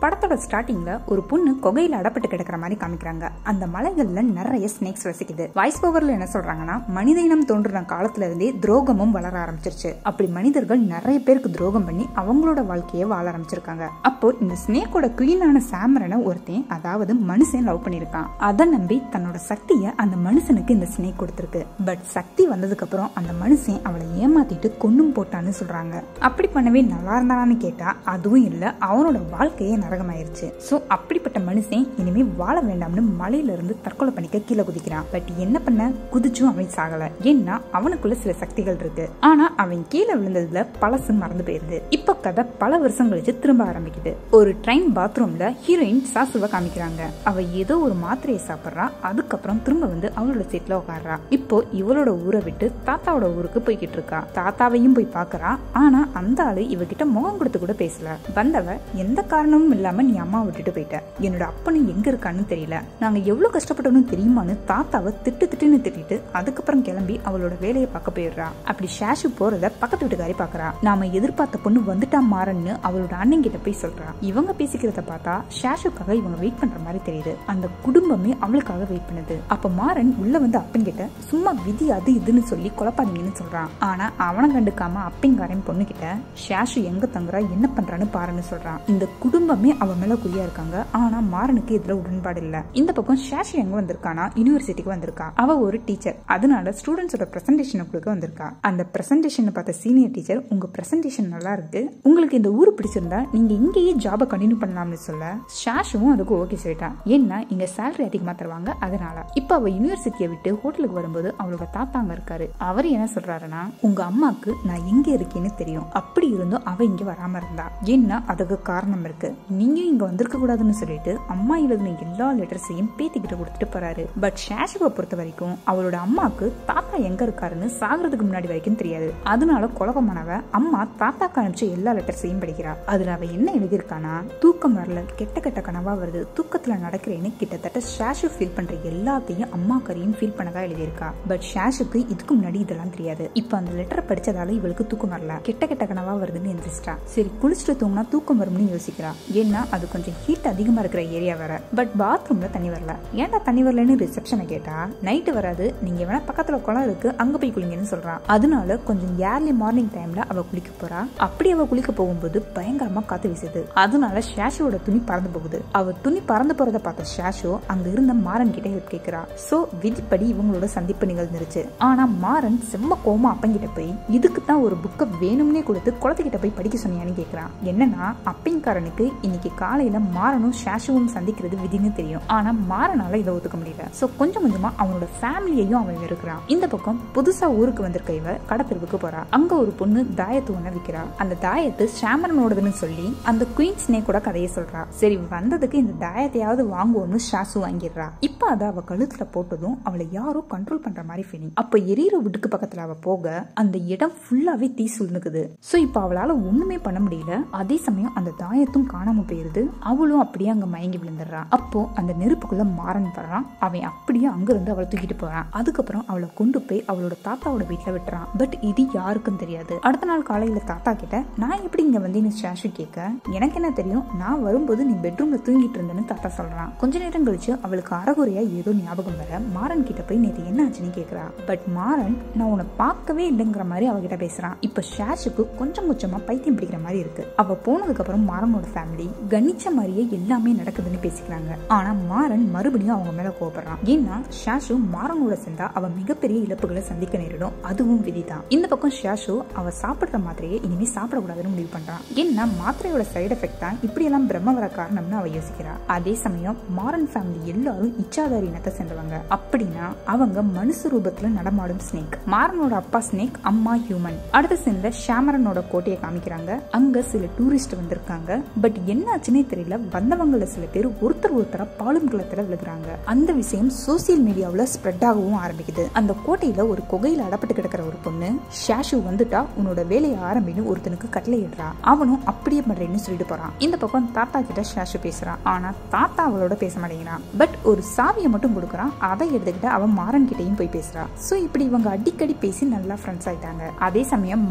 படத்தோட ஸ்டார்டிங்ல ஒரு பொண்ணு குகையில அடப்பட்டு கிடக்குற மாதிரி காமிக்கிறாங்க அந்த மலைகள்ல நிறைய ஸ்னேக்ஸ் வசிக்குது வாய்ஸ் ஓவர்ல என்ன சொல்றாங்கன்னா மனித இனம் தோன்றுன காலத்துல இருந்தே துரோகமும் வளர ஆரம்பிச்சிருச்சு அப்படி மனிதர்கள் நிறைய பேருக்கு துரோகம் பண்ணி அவங்களோட வாழ்க்கையை வாழ ஆரம்பிச்சிருக்காங்க அப்போ இந்த ஸ்னேக்கோட குயினான சாமரனை ஒருத்தன் அதாவது மனுஷன் லவ் பண்ணிருக்கான் அதை நம்பி தன்னோட சக்தியை அந்த மனுஷனுக்கு இந்த ஸ்னேக் கொடுத்திருக்கு பட் சக்தி வந்ததுக்கு அப்புறம் அந்த மனுஷன் அவளை ஏமாத்திட்டு கொன்னும் போட்டான்னு சொல்றாங்க அப்படி பண்ணவே நல்லா இருந்தானான்னு கேட்டா அதுவும் இல்ல அவனோட வாழ்க்கையே நரகமாயிருச்சு சோ அப்படிப்பட்ட மனுஷன் இனிமே வாழ வேண்டாம்னு மலையில இருந்து தற்கொலை பண்ணிக்க கீழே குதிக்கிறான் பட் என்ன பண்ண குதிச்சும் அவன் சாகல ஏன்னா அவனுக்குள்ள சில சக்திகள் இருக்கு ஆனா அவன் கீழே விழுந்ததுல பழசு மறந்து போயிருது இப்ப கதை பல வருஷம் கழிச்சு திரும்ப ஆரம்பிக்குது ஒரு ட்ரெயின் பாத்ரூம்ல ஹீரோயின் சாசுவ காமிக்கிறாங்க அவ ஏதோ ஒரு மாத்திரையை சாப்பிடுறா அதுக்கப்புறம் திரும்ப வந்து அவளோட சீட்ல உட்காடுறா இப்போ இவளோட ஊரை விட்டு தாத்தாவோட ஊருக்கு போய்கிட்டு இருக்கா தாத்தாவையும் போய் பாக்குறா ஆனா அந்த ஆளு இவகிட்ட முகம் கொடுத்து கூட பேசல வந்தவ எந்த காரணமும் இல்லாம நீ அம்மா விட்டுட்டு போயிட்ட என்னோட அப்பனும் எங்க இருக்கான்னு தெரியல நாங்க எவ்வளவு கஷ்டப்பட்டோம்னு தெரியுமான்னு தாத்தாவை திட்டு திட்டுன்னு திட்டிட்டு அதுக்கப்புறம் கிளம்பி அவளோட வேலையை பார்க்க போயிடுறா அப்படி ஷாஷு போறத பக்கத்து வீட்டுக்காரி பாக்குறா நாம எதிர்பார்த்த பொண்ணு வந்துட்டா மாறன்னு அவளோட அண்ணன் கிட்ட போய் சொல்றா இவங்க பேசிக்கிறத பார்த்தா ஷாஷுக்காக இவங்க வெயிட் பண்ற மாதிரி தெரியுது அந்த குடும்பமே அவளுக்காக வெயிட் பண்ணுது அப்ப மாறன் உள்ள வந்து அப்பன் கிட்ட சும்மா விதி அது இதுன்னு சொல்லி குழப்பாதீங்கன்னு சொல்றான் ஆனா அவனை கண்டுக்காம அப்பங்காரன் பொண்ணு கிட்ட ஷாஷு எங்க தங்குறா என்ன பண்றான்னு பாருன்னு சொல்றான் இந்த குடும்பமே அவ மேல குறியா இருக்காங்க ஆனா மாறனுக்கு இதுல உடன்பாடு இல்ல இந்த பக்கம் ஷாஷு எங்க வந்திருக்கானா யூனிவர்சிட்டிக்கு வந்திருக்கா அவ ஒரு டீச்சர் அதனால ஸ்டூடெண்ட்ஸோட பிரசன்டேஷனை கொடுக்க வந்திருக்கா அந்த பிரசன்டேஷனை பார்த்த சீனியர் டீச்சர் உங்க பிரசன்டேஷன் நல்லா இருக்கு உங்களுக்கு இந்த ஊர் பிடிச்சிருந்தா நீங்க இங்கேயே ஜாப கண்டினியூ பண்ணலாம்னு சொல்ல ஷாஷுவும் அதுக்கு ஓகே சொல்லிட்டான் ஏன்னா இங்க சேலரி அதிகமா தருவாங்க அதனால இப்ப அவ யூனிவர்சிட்டியை விட்டு ஹோட்டலுக்கு வரும்போது அவளோட தாத்தா அங்க இருக்காரு அவர் என்ன சொல்றாருன்னா உங்க அம்மாக்கு நான் எங்க இருக்கேன்னு தெரியும் அப்படி இருந்தும் அவ இங்க வராம இருந்தா ஏன்னா அதுக்கு காரணம் இருக்கு நீங்க இங்க வந்திருக்க கூடாதுன்னு சொல்லிட்டு அம்மா எழுதின எல்லா லெட்டர்ஸையும் பேத்திக்கிட்ட கொடுத்துட்டு போறாரு பட் ஷாஷுவை பொறுத்த வரைக்கும் அவளோட அம்மாக்கு தாத்தா எங்க இருக்காருன்னு சாகிறதுக்கு முன்னாடி வரைக்கும் தெரியாது அதனால குழப்பமானவ அம்மா தாத்தாக்கு அனுப்பிச்ச எல்லா லெட்டர்ஸையும் படிக்கிறா அதுல அவ என்ன எழுதியிருக்கானா தூக்கம் வரல கெட்ட கெட்ட கனவா வருது தூக்கத்துல நடக்கிறேன்னு கிட்டத்தட்ட ஷாஷு ஃபீல் பண்ற எல்லாத்தையும் அம்மா கரையும் ஃபீல் பண்ணதா எழுதியிருக்கா பட் ஷாஷுக்கு இதுக்கு முன்னாடி இதெல்லாம் தெரியாது இப்ப அந்த லெட்டரை படிச்சதால இவளுக்கு தூக்கம் வரல கெட்ட கெட்ட கனவா வருதுன்னு எந்திரிச்சிட்டா சரி குளிச்சுட்டு தூங்கினா தூக்கம் வரும்னு யோசிக்கிறா ஏன்னா அது கொஞ்சம் ஹீட் அதிகமா இருக்கிற ஏரியா வேற பட் பாத்ரூம்ல தண்ணி வரல ஏன்டா தண்ணி வரலன்னு ரிசப்ஷனை கேட்டா நைட்டு வராது நீங்க வேணா பக்கத்துல குளம் இருக்கு அங்க போய் குளிங்கன்னு சொல்றான் அதனால கொஞ்சம் ஏர்லி மார்னிங் டைம்ல அவ குளிக்க போறா அப்படி அவ குளிக்க போகும்போது பயங்கரமா காத்து வீசுது அதனால ஷாஷுவோட துணி பறந்து போகுது அவ துணி பறந்து போறத பார்த்த ஷாஷு அங்க இருந்த மாறன் கிட்ட ஹெல்ப் கேக்குறா சோ விதிப்படி இவங்களோட சந்திப்பு நிகழ்ந்துருச்சு ஆனா மாறன் செம்ம கோமா அப்பங்கிட்ட போய் இதுக்கு தான் ஒரு புக்கை வேணும்னே கொடுத்து குளத்துக்கிட்ட போய் படிக்க சொன்னியான்னு கேக்குறான் என்னன்னா அப்பங்காரனுக்கு இன்னைக்கு காலையில மாறனும் ஷாஷுவும் சந்திக்கிறது விதின்னு தெரியும் ஆனா மாறனால இதை ஒத்துக்க முடியல சோ கொஞ்சம் கொஞ்சமா அவனோட ஃபேமிலியையும் அவன் வெறுக்கிறான் இந்த பக்கம் புதுசா ஊருக்கு வந்திருக்க இவ கடத்தெருவுக்கு போறா அங்க ஒரு பொண்ணு தாயத்து ஒண்ண விக்கிறா அந்த தாயத்து ஷாமரனோடதுன்னு சொல்லி அந்த குயின் ஸ்னேக் கூட கதையை சொல்றா சரி வந்ததுக்கு இந்த தாயத்தையாவது வாங்குவோம்னு ஷாசு வாங்கிடுறா இப்ப அதை அவ கழுத்துல போட்டதும் அவளை யாரோ கண்ட்ரோல் பண்ற மாதிரி ஃபீலிங் அப்ப எரியிற வீட்டுக்கு பக்கத்துல அவ போக அந்த இடம் ஃபுல்லாவே தீ சுழ்ந்துக்குது சோ இப்ப அவளால ஒண்ணுமே பண்ண முடியல அதே சமயம் அந்த தாயத்தும் காணாம போயிருது அவளும் அப்படியே அங்க மயங்கி விழுந்துடுறா அப்போ அந்த நெருப்புக்குள்ள மாறன் வர்றான் அவன் அப்படியே அங்க இருந்து அவளை தூக்கிட்டு போறான் அதுக்கப்புறம் அவளை கொண்டு போய் அவளோட தாத்தாவோட வீட்டுல விட்டுறான் பட் இது யாருக்கும் தெரியாது அடுத்த நாள் காலையில தாத்தா கிட்ட நான் எப்படி இங்க வந்தேன்னு ஷாஷு கேட்க எனக்கு என்ன தெரியும் நான் வரும்போது நீ பெட்ரூம்ல தூங்கிட்டு இருந்தேன்னு தாத்தா சொல்றான் கொஞ்ச நேரம் கழிச்சு அவளுக்கு அறகுறையா ஏதோ ஞாபகம் வர மாறன் கிட்ட போய் நேற்று என்ன ஆச்சுன்னு கேக்குறா பட் மாறன் நான் உன்னை பார்க்கவே இல்லைங்கிற மாதிரி அவகிட்ட பேசுறான் இப்ப ஷாஷுக்கு கொஞ்சம் கொஞ்சமா பைத்தியம் பிடிக்கிற மாதிரி இருக்கு அவ போனதுக்கு அப்புறம் மாறனோட ஃபேமிலி கணிச்ச மாதிரியே எல்லாமே நடக்குதுன்னு பேசிக்கிறாங்க ஆனா மாறன் மறுபடியும் அவங்க மேல கோபப்படுறான் ஏன்னா ஷாஷு மாறனோட சேர்ந்தா அவ மிகப்பெரிய இழப்புகளை சந்திக்க நேரிடும் அதுவும் விதிதான் இந்த பக்கம் ஷாஷு அவ சாப்பிடுற மாத்திரையை இனிமே சாப்பிடக்கூடாதுன்னு முடிவு பண்றான் ஏன்னா மாத்திரையோட சைடு எஃபெக்ட் தான் இப்படி எல்லாம் பிரம்ம வர காரணம்னு அவ யோசிக்கிறா அதே சமயம் மாறன் ஃபேமிலி எல்லாரும் இச்சாதாரி இனத்தை சேர்ந்தவங்க அப்படின்னா அவங்க மனுஷ ரூபத்துல நடமாடும் ஸ்னேக் மாறனோட அப்பா ஸ்னேக் அம்மா ஹியூமன் அடுத்து சேர்ந்த ஷாமரனோட கோட்டையை காமிக்கிறாங்க அங்க சில டூரிஸ்ட் வந்திருக்காங்க பட் என்ன ஆச்சுன்னே தெரியல வந்தவங்கள சில பேர் ஒருத்தர் ஒருத்தரா பாலும் குளத்துல விழுகுறாங்க அந்த விஷயம் சோசியல் மீடியாவுல ஸ்ப்ரெட் ஆகவும் ஆரம்பிக்குது அந்த கோட்டையில ஒரு குகையில அடப்பட்டு கிடக்கிற ஒரு பொண்ணு ஷாஷு வந்துட்டா உன்னோட வேலையை ஆரம்பின்னு ஒருத்தனுக்கு கட்டளை இடுறா அவனும் அப்படியே பண்றேன்னு சொல்லிட்டு போறான் இந்த பக்கம் தாத்தா கிட்ட ஷாஷு பேசுறான் ஆனா தாத்தா அவளோட பேச மாட்டேங்கிறான் பட் ஒரு சாவியை மட்டும் கொடுக்குறான் அதை எடுத்துக்கிட்டு அவன் மாறன் கிட்டையும் போய் பேசுறா சோ இப்படி இவங்க அடிக்கடி பேசி நல்லா ஃப்ரெண்ட்ஸ் ஆயிட்டாங்க அதே சமயம் மாறன் வீட்டுல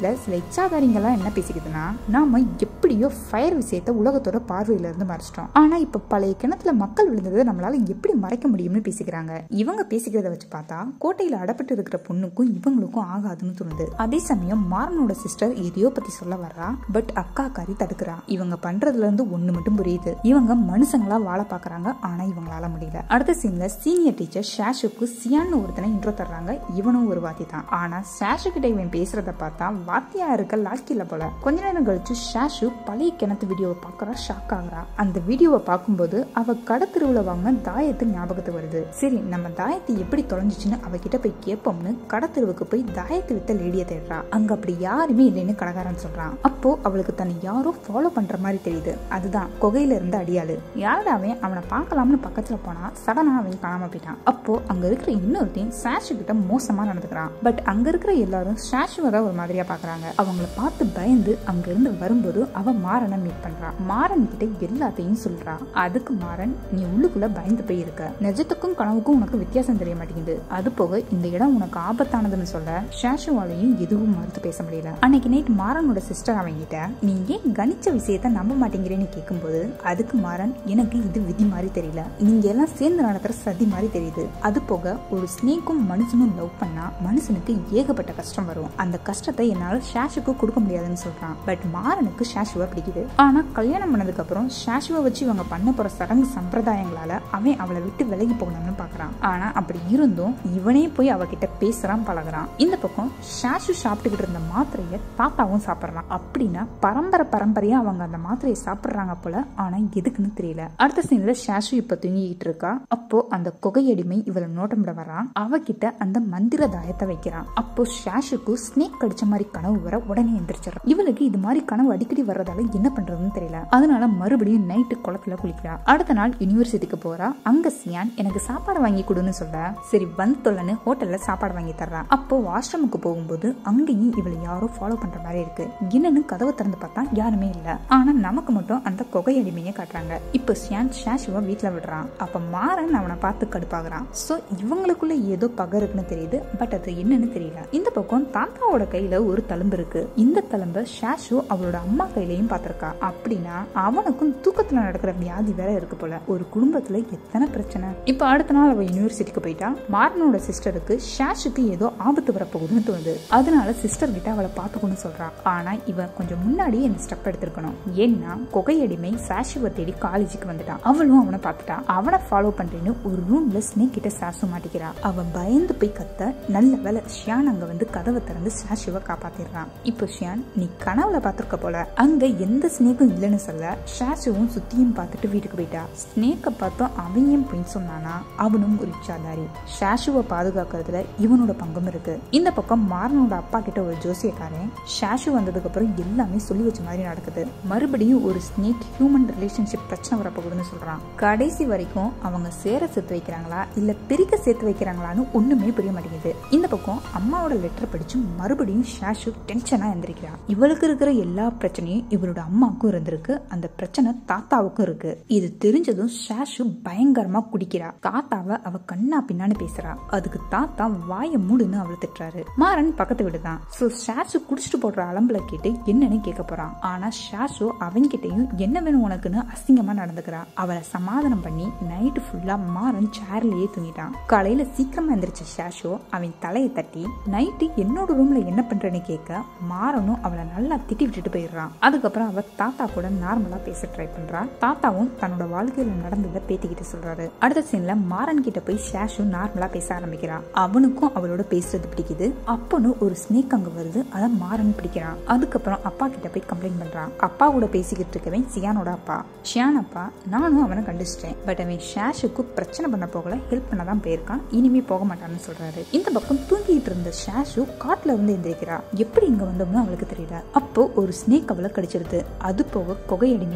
வீட்டுல சில இச்சாதாரிங்கெல்லாம் என்ன பேசிக்குதுன்னா நாம எப்படியோ ஃபயர் விஷயத்த உலகத்தோட பார்வையில இருந்து மறைச்சிட்டோம் ஆனா இப்ப பழைய கிணத்துல மக்கள் விழுந்ததை நம்மளால எப்படி மறைக்க முடியும்னு பேசிக்கிறாங்க இவங்க பேசிக்கிறத வச்சு பார்த்தா கோட்டையில அடப்பட்டு இருக்கிற பொண்ணுக்கும் இவங்களுக்கும் ஆகாதுன்னு தோணுது அதே சமயம் மாறனோட சிஸ்டர் எதையோ பத்தி சொல்ல வர்றா பட் அக்கா காரி தடுக்கிறா இவங்க பண்றதுல இருந்து ஒண்ணு மட்டும் புரியுது இவங்க மனுஷங்களா வாழ பாக்குறாங்க ஆனா இவங்களால முடியல அடுத்த சீன்ல சீனியர் டீச்சர் ஷாஷுக்கு சியான்னு ஒருத்தனை இன்ட்ரோ தர்றாங்க இவனும் ஒரு வாத்தி தான் ஆனா ஷாஷு கிட்ட இவன் பேசுறத பார்த்தா வாத்தியா இருக்க லாக்கில போல கொஞ்ச நேரம் கழிச்சு ஷாஷு பழைய கிணத்து வீடியோவை பார்க்கறா ஷாக் ஆகுறா அந்த வீடியோவை பார்க்கும்போது அவ கடத்தெருவுல வாங்கின தாயத்து ஞாபகத்துக்கு வருது சரி நம்ம தாயத்தை எப்படி தொலைஞ்சிச்சுன்னு அவகிட்ட போய் கேட்போம்னு கடத்தெருவுக்கு போய் தாயத்து வித்த லேடியை தேடுறா அங்க அப்படி யாருமே இல்லைன்னு கடைக்காரன் சொல்றான் அப்போ அவளுக்கு தன்னை யாரோ ஃபாலோ பண்ற மாதிரி தெரியுது அதுதான் குகையில இருந்த அடியாளு யாரா அவன் அவனை பார்க்கலாம்னு பக்கத்துல போனா சடனா அவன் காணாம போயிட்டான் அப்போ அங்க இருக்கிற இன்னொருத்தையும் சாஷு கிட்ட மோசமா நடந்துக்கிறான் பட் அங்க இருக்கிற எல்லாரும் சாஷுவை தான் ஒரு மாதிரியா பாக்குறாங்க அவங்கள பார்த்து பயந்து அங்க இருந்து வரும்போது அவ மாறனை மீட் பண்றான் மாறன் கிட்ட எல்லாத்தையும் சொல்றா அதுக்கு மாறன் நீ உள்ளுக்குள்ள பயந்து போய் இருக்க நிஜத்துக்கும் கனவுக்கும் உனக்கு வித்தியாசம் தெரிய மாட்டேங்குது அது போக இந்த இடம் உனக்கு ஆபத்தானதுன்னு சொல்ல ஷாஷுவாலையும் எதுவும் மறுத்து பேச முடியல அன்னைக்கு நைட் மாறனோட சிஸ்டர் அவங்கிட்ட நீ ஏன் கணிச்ச விஷயத்த நம்ப மாட்டேங்கிறேன்னு கேட்கும்போது அதுக்கு மாறன் எனக்கு இது விதி மாதிரி தெரியல நீங்க எல்லாம் சேர்ந்து நடக்கிற சதி மாதிரி தெரியுது அது போக ஒரு ஸ்னேக்கும் மனுஷனும் லவ் பண்ணா மனுஷனுக்கு ஏகப்பட்ட கஷ்டம் வரும் அந்த கஷ்டத்தை என்னால ஷாஷுக்கு கொடுக்க முடியாதுன்னு சொல்றான் பட் மாறனுக்கு ஷாஷுவை பிடிக்குது ஆனா கல்யாணம் பண்ணதுக்கு அப்புறம் ஷாஷுவை வச்சு இவங்க பண்ண போற சடங்கு சம்பிரதாயங்களால அவன் அவளை விட்டு விலகி போகணும்னு பாக்குறான் ஆனா அப்படி இருந்தும் இவனே போய் அவகிட்ட பேசுறான் பழகுறான் இந்த பக்கம் ஷாஷு சாப்பிட்டுக்கிட்டு இருந்த மாத்திரைய தாத்தாவும் சாப்பிடுறான் அப்படின்னா பரம்பரை பரம்பரையா அவங்க அந்த மாத்திரையை சாப்பிடுறாங்க போல ஆனா எதுக்குன்னு தெரியல அடுத்த சீன்ல ஷாஷு இப்ப தூங்கிக்கிட்டு இருக்கா அப்போ அந்த குகையடிமை இவளை நோட்டமிட வரான் அவகிட்ட அந்த மந்திர தாயத்தை வைக்கிறான் அப்போ ஷாஷுக்கு ஸ்னேக் கடிச்ச மாதிரி கனவு வர உடனே எந்திரிச்சிடறான் இவளுக்கு இது மாதிரி கனவு அடிக்கடி வர்றதால என்ன பண்றதுன்னு தெரியல அதனால மறுபடியும் நைட்டு குளத்துல குளிக்கிறா அடுத்த நாள் யூனிவர்சிட்டிக்கு போறா அங்க சியான் எனக்கு சாப்பாடு வாங்கி கொடுன்னு சொல்ல சரி வந்து தொல்லன்னு ஹோட்டல்ல சாப்பாடு வாங்கி தர்றா அப்போ வாஷ்ரூமுக்கு போகும்போது அங்கேயும் இவளை யாரோ ஃபாலோ பண்ற மாதிரி இருக்கு என்னன்னு கதவை திறந்து பார்த்தா யாருமே இல்ல ஆனா நமக்கு மட்டும் அந்த குகை அடிமையை காட்டுறாங்க இப்போ சியான் ஷாஷுவா வீட்டுல விடுறான் அப்ப மாறன் அவனை பார்த்து கடுப்பாகிறான் சோ இவங்களுக்குள்ள ஏதோ பகை இருக்குன்னு தெரியுது பட் அது என்னன்னு தெரியல இந்த பக்கம் தாத்தாவோட கையில ஒரு தழும்பு இருக்கு இந்த தழும்ப ஷாஷு அவளோட அம்மா கையிலையும் பார்த்திருக்கா அப்படின்னா அவனுக்கும் தூக்கத்துல நடக்கிற வியாதி வேற இருக்கு போல ஒரு குடும்பத்துல எத்தனை பிரச்சனை இப்ப அடுத்த நாள் அவ யூனிவர்சிட்டிக்கு போயிட்டா மாறனோட சிஸ்டருக்கு ஷாஷுக்கு ஏதோ ஆபத்து வரப்போகுதுன்னு தோணுது அதனால சிஸ்டர் கிட்ட அவளை பார்த்துக்கணும்னு சொல்றான் ஆனா இவன் கொஞ்சம் முன்னாடியே இந்த ஸ்டெப் எடுத்திருக்கணும் ஏன்னா குகையடிமை சாஷுவை தேடி காலேஜுக்கு வந்துட்டான் அவளும் அவனை பார்த்துட்டான் அவனை ஃபாலோ பண்றேன்னு ஒரு ரூம்ல ஸ்னேக் கிட்ட சாசு மாட்டிக்கிறா அவன் பயந்து போய் கத்த நல்ல வேலை ஷியான் அங்க வந்து கதவை திறந்து சாஷுவை காப்பாத்திடுறான் இப்போ ஷியான் நீ கனவுல பார்த்திருக்க போல அங்க எந்த ஸ்னேக்கும் இல்லைன்னு சொல்ல ஷாஷுவும் சுத்தியும் பார்த்துட்டு வீட்டுக்கு போயிட்டா ஸ்னேக்கை பார்த்தோம் அவன் பொய் சொன்னானா அவனும் ஒரு இச்சாதாரி ஷாஷுவை பாதுகாக்கிறதுல இவனோட பங்கும் இருக்கு இந்த பக்கம் மாறனோட அப்பா கிட்ட ஒரு ஜோசியக்காரன் ஷாஷு வந்ததுக்கு அப்புறம் எல்லாமே சொல்லி வச்ச மாதிரி நடக்குது மறுபடியும் ஒரு ஸ்னேக் ஹியூமன் ரிலேஷன்ஷிப் பிரச்சனை வரப்போகுதுன்னு சொல்றான் கடைசி வரைக்கும் அவங்க சேர சேர்த்து வைக்கிறாங்களா இல்ல பிரிக்க சேர்த்து வைக்கிறாங்களான்னு ஒண்ணுமே புரிய மாட்டேங்குது இந்த பக்கம் அம்மாவோட லெட்டர் படிச்சு மறுபடியும் ஷாஷு டென்ஷனா எந்திரிக்கிறா இவளுக்கு இருக்கிற எல்லா பிரச்சனையும் இவளோட அம்மாவுக்கும் இருந்திருக்கு அந்த பிரச்சனை தாத்தாவுக்கும் இருக்கு இது தெரிஞ்சதும் ஷாஷு பயங்கரமா குடிக்கிறா தாத்தாவை அவ கண்ணா பின்னான்னு பேசுறா அதுக்கு தாத்தா வாய மூடுன்னு அவளை திட்டுறாரு மாறன் பக்கத்து வீடுதான் சோ ஷாஷு குடிச்சிட்டு போடுற அலம்புல கேட்டு என்னன்னு கேட்க போறான் ஆனா ஷாஷு அவன்கிட்டயும் என்ன வேணும் உனக்குன்னு அசிங்கமா நடந்துக்கிறா அவளை சமாதானம் பண்ணி நைட்டு ஃபுல்லா மாறன் சேர்லயே தூங்கிட்டான் காலையில சீக்கிரமா எந்திரிச்ச ஷாஷு அவன் தலையை தட்டி நைட்டு என்னோட ரூம்ல என்ன பண்றேன்னு கேட்க மாறனும் அவளை நல்லா திட்டி விட்டுட்டு போயிடுறான் அதுக்கப்புறம் அவ தாத்தா கூட நார்மலா பேச ட்ரை பண்றா தாத்தாவும் தன்னோட வாழ்க்கையில நடந்ததை பேத்திக்கிட்டு சொல்றாரு அடுத்த சீன்ல மாறன் கிட்ட போய் ஷாஷு நார்மலா பேச ஆரம்பிக்கிறான் அவனுக்கும் அவளோட பேசுறது பிடிக்குது அப்பன்னு ஒரு ஸ்னேக் அங்க வருது அத மாறன் பிடிக்கிறான் அதுக்கப்புறம் அப்பா கிட்ட போய் கம்ப்ளைண்ட் பண்றான் அப்பா கூட பேசிக்கிட்டு இருக்கவன் சியானோட அப்பா ஷியான் அப்பா நானும் அவனை கண்டிச்சிட்டேன் பட் அவன் ஷாஷுக்கு பிரச்சனை பண்ண போகல ஹெல்ப் பண்ண தான் போயிருக்கான் இனிமே போக மாட்டான்னு சொல்றாரு இந்த பக்கம் தூங்கிட்டு இருந்த ஷாஷு காட்டுல இருந்து எந்திரிக்கிறா எப்படி இங்க வந்தோம்னு அவளுக்கு தெரியல அப்போ ஒரு ஸ்னேக் அவளை கடிச்சிருது அது போக குகையடிமே அங்க வர்றான்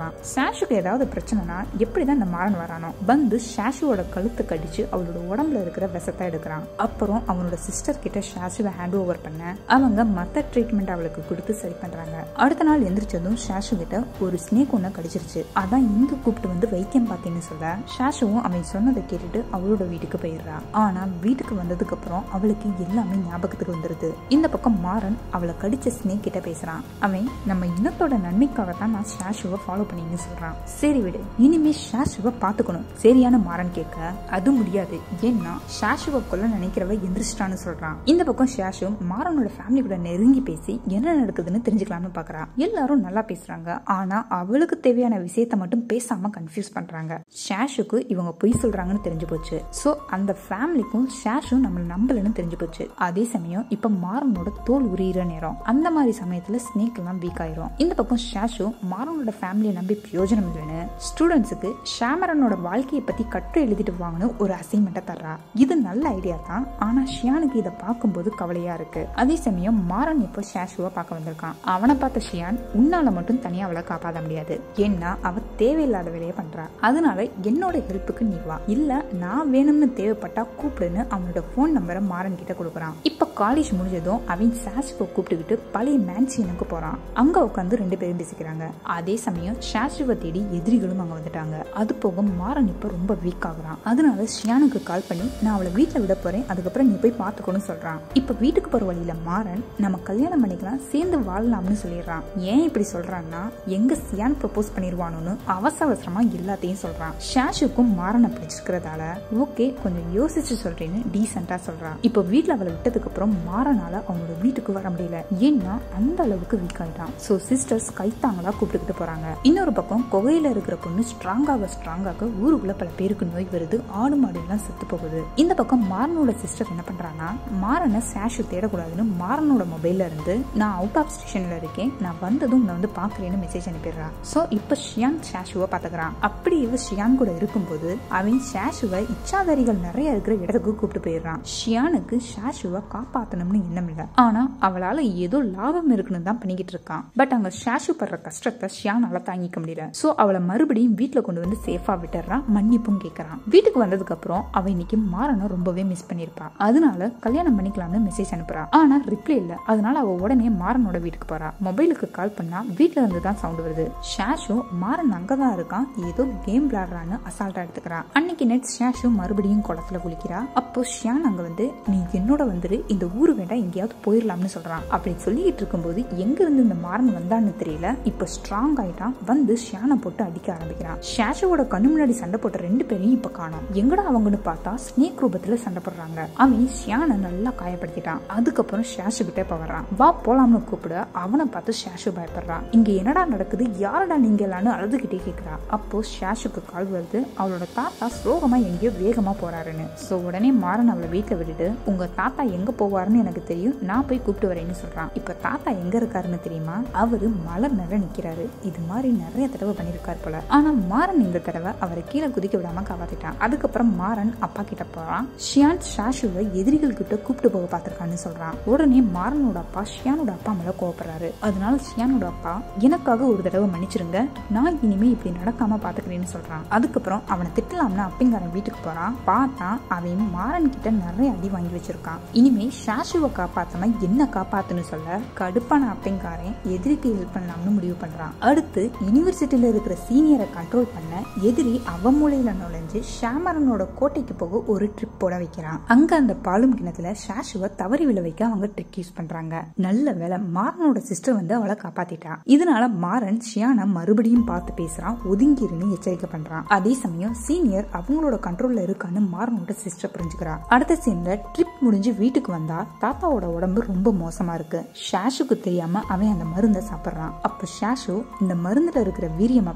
சொல்றான் ஷாஷுக்கு ஏதாவது பிரச்சனைனா எப்படிதான் இந்த மாறன் வரானோ வந்து ஷாஷுவோட கழுத்து கடிச்சு அவளோட உடம்புல இருக்கிற விஷத்தை எடுக்கிறான் அப்புறம் அவனோட சிஸ்டர் கிட்ட ஷாஷுவை ஹேண்ட் ஓவர் பண்ண அவங்க மத்த ட்ரீட்மெண்ட் அவளுக்கு கொடுத்து சரி பண்றாங்க அடுத்த நாள் எந்திரிச்சதும் ஷாஷு கிட்ட ஒரு ஸ்னேக் ஒன்று கடிச்சிருச்சு அதான் இங்க கூப்பிட்டு வந்து வைத்தியம் பார்த்தேன்னு சொல்ல ஷாஷுவும் அவன் சொன்னதை கேட்டுட்டு அவளோட வீட்டுக்கு போயிடுறா ஆனா வீட்டுக்கு வந்ததுக்கு அப்புறம் அவளுக்கு எல்லாமே ஞாபகத்துக்கு வந்துருது இந்த பக்கம் மாறன் அவளை கடிச்ச ஸ்னேக் கிட்ட பேசுறான் அவன் நம்ம இனத்தோட நன்மைக்காக தான் நான் ஷாஷுவை ஃபாலோ பண்ணின்னு சொல்றான் சரி விடு இனிமே ஷாஷுவை பாத்துக்கணும் சரியான மாறன் கேட்க அது முடியாது ஏன்னா ஷாஷுவை கொல்ல நினைக்கிறவ எந்திரிச்சிட்டான்னு சொல்றான் இந்த பக்கம் ஷாஷு மாறனோட ஃபேமிலி கூட நெருங்கி பேசி என்ன நடக்குதுன்னு தெரிஞ்சுக்கலாம்னு பாக்குறா எல்லாரும் நல்லா பேசுறாங்க ஆனா அவளுக்கு தேவையான விஷயத்த மட்டும் பேசாம கன்ஃபியூஸ் பண்றாங்க ஷாஷுக்கு இவங்க பொய் சொல்றாங்கன்னு தெரிஞ்சு போச்சு சோ அந்த ஃபேமிலிக்கும் ஷாஷு நம்மள நம்பலன்னு தெரிஞ்சு போச்சு அதே சமயம் இப்ப மாறனோட தோல் உரியிற நேரம் அந்த மாதிரி சமயத்துல ஸ்னேக் எல்லாம் வீக் ஆயிரும் இந்த பக்கம் ஷாஷு மாறனோட ஃபேமிலியை நம்பி பிரயோஜனம் இல்லைன்னு ஸ்டூடெண்ட்ஸுக்கு ஷாமரனோட வாழ்க்கையை பத்தி கட்டுரை எழுதிட்டு வாங்கன்னு ஒரு அசைன்மெண்ட்டை தர்றா இது நல்ல ஐடியா தான் ஆனா ஷியானுக்கு இதை பார்க்கும்போது கவலையா இருக்கு அதே சமயம் மாறன் இப்போ ஷாஷுவை பார்க்க வந்திருக்கான் அவனை பார்த்த ஷியான் உன்னால மட்டும் தனியா அவளை காப்பாற்ற முடியாது ஏன்னா அவ தேவையில்லாத வேலையை பண்றா அதனால என்னோட ஹெல்ப்புக்கு நீ வா இல்ல நான் வேணும்னு தேவைப்பட்டா கூப்பிடுன்னு அவனோட ஃபோன் நம்பரை மாறன் கிட்ட கொடுக்குறான் இப்ப காலேஜ் முடிஞ்சதும் அவன் ஷாஷுவை கூப்பிட்டுக்கிட்டு பழைய மேன்சியனுக்கு போறான் அங்க உட்காந்து ரெண்டு பேரும் பேசிக்கிறாங்க அதே சமயம் ஷாஷுவை தேடி எதிரிகளும் அங்க வந்துட்டாங்க அது போக மாறன் இப்ப ரொம்ப வீக் ஆகுறான் அதனால ஷியானுக்கு கால் பண்ணி நான் அவளை வீட்டுல விட போறேன் அதுக்கப்புறம் நீ போய் பாத்துக்கணும்னு சொல்றான் இப்ப வீட்டுக்கு போற வழியில மாறன் நம்ம கல்யாணம் பண்ணிக்கலாம் சேர்ந்து வாழலாம்னு சொல்லிடுறான் ஏன் இப்படி சொல்றான்னா எங்க சியான் ப்ரப்போஸ் பண்ணிருவானோன்னு அவசர அவசரமா எல்லாத்தையும் சொல்றான் ஷாஷுக்கும் மாறனை பிடிச்சிருக்கிறதால ஓகே கொஞ்சம் யோசிச்சு சொல்றேன்னு டீசெண்டா சொல்றான் இப்போ வீட்டுல அவளை விட்டதுக்கு அப்புறம் மாறனால அவனோட வீட்டுக்கு வர முடியல ஏன்னா அந்த அளவுக்கு வீக் ஆயிட்டான் சோ சிஸ்டர்ஸ் கைத்தாங்களா கூப்பிட்டுக்கிட்டு போறாங்க இன்னொரு பக்கம் குகையில இருக்கிற பொண்ணு ஸ்ட்ராங்காக ஸ்ட்ராங்காக ஊருக்குள்ள பல பேருக்கு நோய் வருது ஆடு மாடு எல்லாம் செத்து போகுது இந்த பக்கம் மாறனோட சிஸ்டர் என்ன பண்றான்னா மாறனை சாஷு தேடக்கூடாதுன்னு மாறனோட மொபைல்ல இருந்து நான் அவுட் ஆஃப் ஸ்டேஷன்ல இருக்கேன் நான் வந்ததும் நான் வந்து பாக்குறேன்னு மெசேஜ் அனுப்பிடுறா சோ இப்ப ஷியான் ஷாஷுவை பாத்துக்கிறான் அப்படி இவ ஷியான் கூட இருக்கும்போது அவன் ஷாஷுவை இச்சாதாரிகள் நிறைய இருக்கிற இடத்துக்கு கூப்பிட்டு போயிடுறான் ஷியானுக்கு ஷாஷுவை காப்பாத்தணும்னு எண்ணம் இல்ல ஆனா அவளால ஏதோ லாபம் இருக்குன்னு தான் பண்ணிக்கிட்டு இருக்கான் பட் அங்க ஷாஷு படுற கஷ்டத்தை ஷியானால தாங்கிக்க முடியல சோ அவளை மறுபடியும் வீட்டுல கொண்டு வந்து சேஃபா விட்டுறான் மன்னிப்பும் கேட்கறான் வீட்டுக்கு வந்ததுக்கு அப்புறம் அவ இன்னைக்கு மாறனை ரொம்பவே மிஸ் பண்ணிருப்பா அதனால கல்யாணம் பண்ணிக்கலாம்னு மெசேஜ் அனுப்புறா ஆனா ரிப்ளை இல்ல அதனால அவ உடனே மாறனோட வீட்டுக்கு போறா மொபைலுக்கு கால் பண்ணா வீட்டுல இருந்து தான் சவுண்ட் வருது ஷாஷு மாறன் அங்கதான் இருக்கான் ஏதோ கேம் விளையாடுறான்னு அசால்ட்டா எடுத்துக்கிறான் அன்னைக்கு நெட் ஷாஷு மறுபடியும் குளத்துல குளிக்கிறா அப்போ ஷியான் அங்க வந்து நீ என்னோட வந்துரு இந்த ஊரு வேண்டாம் எங்கேயாவது போயிடலாம்னு சொல்றான் அப்படி சொல்லிட்டு இருக்கும்போது எங்க இருந்து இந்த மாறன் வந்தான்னு தெரியல இப்ப ஸ்ட்ராங் ஆயிட்டான் வந்து ஷியானை போட்டு அடிக்க ஆரம்பிக்கிறான் ஷாஷுவோட கண்ணு முன்னாடி சண்டை போட்ட ரெண்டு பேரையும் இப்ப காணோம் எங்கடா அவங்கன்னு பார்த்தா ஸ்னேக் ரூபத்துல சண்டை போடுறாங்க அவன் ஷியானை நல்லா காயப்படுத்திட்டான் அதுக்கப்புறம் ஷாஷு கிட்ட இப்ப வர்றான் வா போலாம்னு கூப்பிட அவனை பார்த்து ஷாஷு பயப்படுறான் இங்க என்னடா நடக்குது யாரடா நீங்க எல்லாம்னு அழுதுகிட்டே கேக்குறா அப்போ ஷாஷுக்கு கால் வருது அவளோட தாத்தா சோகமா எங்கேயோ வேகமா போறாருன்னு சோ உடனே மாறன் அவளை வீட்டுல விட்டுட்டு உங்க தாத்தா எங்க போவாருன்னு எனக்கு தெரியும் நான் போய் கூப்பிட்டு வரேன்னு சொல்றான் இப்ப தாத்தா எங்க இருக்காருன்னு தெரியுமா அவரு மலை மேல நிக்கிறாரு இது மாதிரி நிறைய தடவை பண்ணிருக்காரு போல ஆனா மாறன் இந்த தடவை அவரை கீழே குதிக்க விடாம காப்பாத்திட்டான் அதுக்கப்புறம் மாறன் அப்பா கிட்ட போறான் ஷியான் ஷாஷுவை எதிரிகள் கிட்ட கூப்பிட்டு போக பார்த்திருக்கான்னு சொல்றான் உடனே மாறனோட அப்பா ஷியானோட அப்பா மேல கோவப்படுறாரு அதனால ஷியானோட அப்பா எனக்காக ஒரு தடவை மன்னிச்சிருங்க நான் இனிமே இப்படி நடக்காம பாத்துக்கிறேன்னு சொல்றான் அதுக்கப்புறம் அவனை திட்டலாம்னு அப்பங்காரன் வீட்டுக்கு போறான் பார்த்தா அவன் மாறன் கிட்ட நிறைய அடி வாங்கி வச்சிருக்கான் இனிமே ஷாஷுவை காப்பாத்தாம என்ன காப்பாத்துன்னு சொல்ல கடுப்பான அப்பங்காரன் எதிரிக்கு ஹெல்ப் பண்ணலாம்னு முடிவு பண்றான் அடுத்து யூனிவர்சிட்டியில இருக்கிற சீனியரை கண்ட்ரோல் பண்ண எதிரி அவ மூலையில நுழைஞ்சு ஷாமரனோட கோட்டைக்கு போக ஒரு ட்ரிப் போட வைக்கிறான் அங்க அந்த பாலும் கிணத்துல ஷாஷுவை தவறி விழ வைக்க அவங்க ட்ரிக் யூஸ் பண்றாங்க நல்ல வேலை மாறனோட சிஸ்டர் வந்து அவளை காப்பாத்திட்டா இதனால மாறன் ஷியானை மறுபடியும் பார்த்து பேசுறான் ஒதுங்கிருன்னு எச்சரிக்கை பண்றான் அதே சமயம் சீனியர் அவங்களோட கண்ட்ரோல்ல இருக்கான்னு மாறனோட சிஸ்டர் புரிஞ்சுக்கிறா அடுத்த சீன்ல ட்ரிப் முடிஞ்சு வீட்டுக்கு வந்தா தாத்தாவோட உடம்பு ரொம்ப மோசமா இருக்கு ஷாஷுக்கு தெரியாம அவன் அந்த மருந்தை சாப்பிடுறான் அப்ப ஷாஷு இந்த மருந்துல இருக்கிற வீரியமா பார்த்து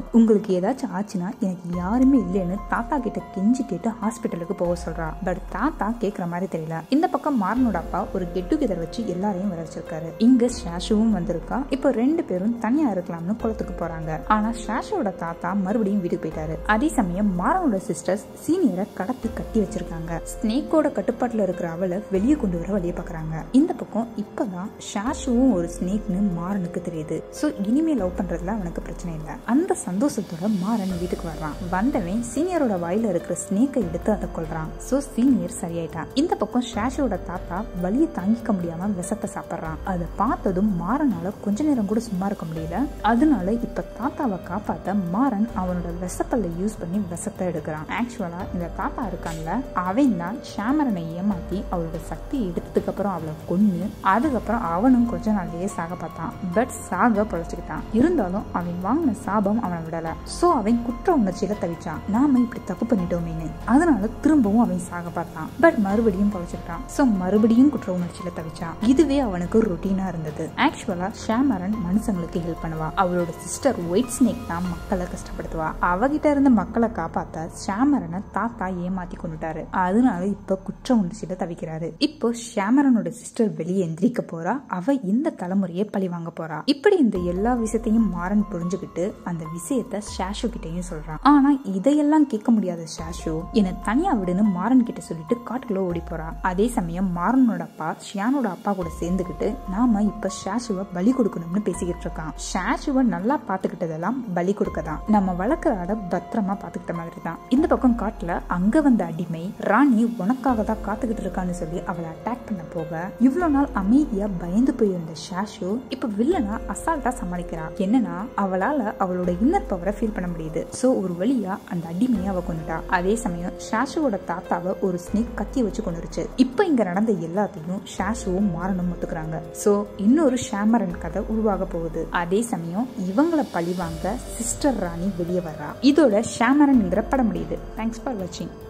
உங்களுக்கு ஏதாச்சும் ஆச்சுன்னா எனக்கு யாருமே இல்லைன்னு தாத்தா கிட்ட கெஞ்சி கேட்டு ஹாஸ்பிட்டலுக்கு போக சொல்றா பட் தாத்தா கேக்குற மாதிரி தெரியல இந்த பக்கம் மாறனோட அப்பா ஒரு கெட் டுகெதர் வச்சு எல்லாரையும் வர வச்சிருக்காரு இங்க ஷாஷுவும் வந்திருக்கா இப்போ ரெண்டு பேரும் தனியா இருக்கலாம்னு குளத்துக்கு போறாங்க ஆனா ஷாஷுவோட தாத்தா மறுபடியும் வீட்டுக்கு போயிட்டாரு அதே சமயம் மாறனோட சிஸ்டர்ஸ் சீனியரை கடத்தி கட்டி வச்சிருக்காங்க ஸ்னேக்கோட கட்டுப்பாட்டுல இருக்கிற அவளை வெளியே கொண்டு வர வழியை பாக்குறாங்க இந்த பக்கம் இப்பதான் ஷாஷுவும் ஒரு ஸ்னேக்னு மாறனுக்கு தெரியுது சோ இனிமே லவ் பண்றதுல அவனுக்கு பிரச்சனை இல்லை அந்த சந்தோஷத்தோட மாறன் வீட்டுக்கு வர்றான் வந்தவன் சீனியரோட வாயில இருக்கிற ஸ்னேக்கை எடுத்து அதை கொள்றான் சோ சீனியர் சரியாயிட்டான் இந்த பக்கம் ஷாஷோட தாத்தா வலியை தாங்கிக்க முடியாம விஷத்தை சாப்பிடுறான் அதை பார்த்ததும் மாறனால கொஞ்ச நேரம் கூட சும்மா இருக்க முடியல அதனால இப்ப தாத்தாவை காப்பாத்த மாறன் அவனோட விஷப்பல்ல யூஸ் பண்ணி விஷத்தை எடுக்கிறான் ஆக்சுவலா இந்த தாத்தா இருக்கான்ல அவன் தான் ஷாமரனை ஏமாத்தி அவளோட சக்தி எடுத்ததுக்கு அப்புறம் அவளை கொன்னு அதுக்கப்புறம் அவனும் கொஞ்ச நாள்லயே சாக பார்த்தான் பட் சாக பொழைச்சுக்கிட்டான் இருந்தாலும் அவன் வாங்கின சாபம் அவனை விடல சோ அவன் குற்ற உணர்ச்சியில தவிச்சான் நாம இப்படி தப்பு பண்ணிட்டோமேனு அதனால திரும்பவும் அவன் சாக பார்த்தான் பட் மறுபடியும் பொழைச்சுக்கிட்டான் சோ மறுபடியும் குற்ற உணர்ச்சியில தவிச்சான் இதுவே அவனுக்கு ரொட்டீனா இருந்தது ஆக்சுவலா ஷாமரன் மனுஷங்களுக்கு ஹெல்ப் பண்ணுவா அவளோட சிஸ்டர் ஒயிட் ஸ்னேக் தான் மக்களை கஷ்டப்படுத்துவா அவகிட்ட இருந்து மக்களை காப்பாத்த ஷாமரனை தாத்தா ஏமாத்தி கொண்டுட்டாரு அதனால இப்ப குற்ற உணர்ச்சியில தவிக்கிறாரு இப்போ ஷாமரனோட சிஸ்டர் வெளியே எந்திரிக்க போறா அவ இந்த தலைமுறையை பழி வாங்க போறா இப்படி இந்த எல்லா விஷயத்தையும் மாறன் புரிஞ்சுக்கிட்டு அந்த விஷயத்த ஷாஷு கிட்டையும் சொல்றான் ஆனா இதையெல்லாம் கேட்க முடியாத ஷாஷு என்னை தனியா விடுன்னு மாறன் கிட்ட சொல்லிட்டு காட்டுக்குள்ள ஓடி போறா அதே சமயம் மாறனோட அப்பா ஷியானோட அப்பா கூட சேர்ந்துக்கிட்டு நாம இப்ப ஷாஷுவை பலி கொடுக்கணும்னு பேசிக்கிட்டு இருக்கான் ஷாஷுவை நல்லா பாத்துக்கிட்டதெல்லாம் பலி கொடுக்கதான் நம்ம வளர்க்குற ஆட பத்திரமா பாத்துக்கிட்ட மாதிரி தான் இந்த பக்கம் காட்டுல அங்க வந்த அடிமை ராணி உனக்காக தான் காத்துக்கிட்டு இருக்கான்னு சொல்லி அவளை அட்டாக் பண்ண போக இவ்வளவு நாள் அமைதியா பயந்து போயிருந்த ஷாஷு இப்ப வில்லனா அசால்ட்டா சமாளிக்கிறா என்னன்னா அவளால அவளோட இன்னர் பவரை ஃபீல் பண்ண முடியுது சோ ஒரு வழியா அந்த அடிமையை அவ கொண்டுட்டா அதே சமயம் ஷாஷுவோட தாத்தாவை ஒரு ஸ்னேக் கத்தி வச்சு கொண்டுருச்சு இப்ப இங்க நடந்த எல்லாத்தையும் ஷாஷுவும் மாறணும் ஒத்துக்கிறாங்க சோ இன்னொரு ஷாமரன் கதை உருவாக போகுது அதே சமயம் இவங்கள பழி வாங்க சிஸ்டர் ராணி வெளியே வர்றா இதோட ஷாமரன்ங்கிற படம் முடியுது தேங்க்ஸ் ஃபார் வாட்சிங்